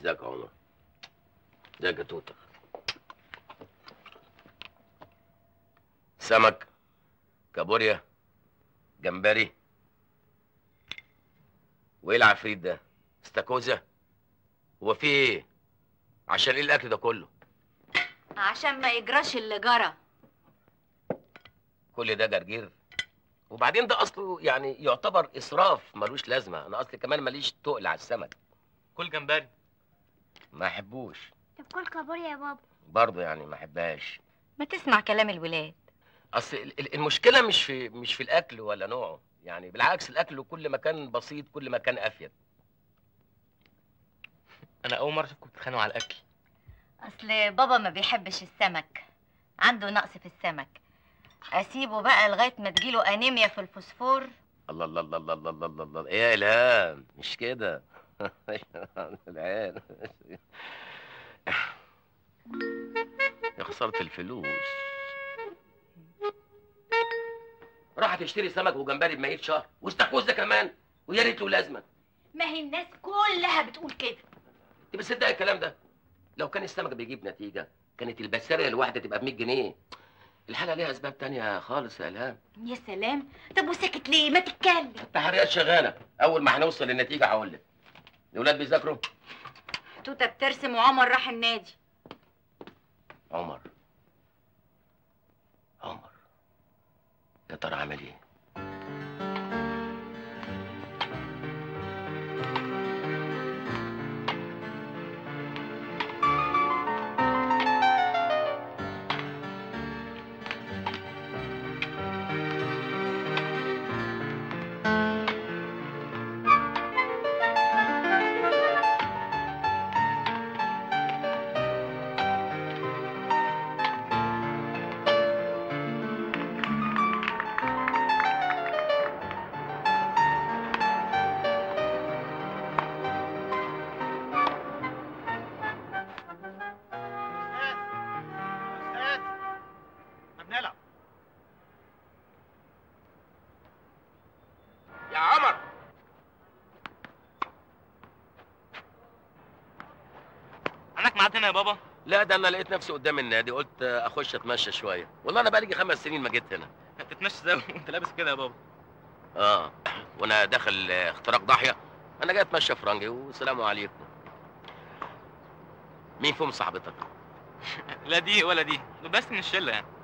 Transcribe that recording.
ازيك يا عمر ازيك يا توته سمك كابوريا جمبري وايه العفريت ده استاكوزا هو في ايه عشان ايه الاكل ده كله عشان ما يجراش اللي جرى كل ده جرجير وبعدين ده اصله يعني يعتبر اسراف ملوش لازمه انا اصلي كمان ماليش تقل على السمك كل جمبري ما احبوش طب كل كابوريا يا بابا برضه يعني ما احبهاش ما تسمع كلام الولاد اصل ال- ال- المشكله مش في مش في الاكل ولا نوعه يعني بالعكس الاكل كل ما كان بسيط كل ما كان افيد انا اول مره اشوفكم بتتخانقوا على الاكل اصل بابا ما بيحبش السمك عنده نقص في السمك اسيبه بقى لغايه ما تجيله انيميا في الفوسفور الله الله الله الله الله الله الله, الله. ايه يا الهام مش كده العين يا خساره الفلوس راح تشتري سمك وجمبري بميت شهر واستاكوزا كمان ويا ريت له لازمه ما هي الناس كلها بتقول كده انت بتصدق الكلام ده لو كان السمك بيجيب نتيجه كانت البسارية الواحده تبقى ب 100 جنيه الحاله ليها اسباب تانية خالص يا الهام يا سلام طب وساكت ليه ما تتكلم التحريات شغاله اول ما هنوصل للنتيجه هقول لك الاولاد بيذاكروا توته بترسم وعمر راح النادي عمر عمر يا ترى عامل ايه ما بنلعب يا عمر عندك ميعاد هنا يا بابا لا ده انا لقيت نفسي قدام النادي قلت اخش اتمشى شويه والله انا بقالي خمس سنين ما جيت هنا تتمشى ازاي وانت لابس كده يا بابا اه وانا داخل آه، اختراق ضاحيه انا جاي اتمشى فرنجي والسلام عليكم مين فيهم صاحبتك لا دي ولا دي دول بس من الشله يعني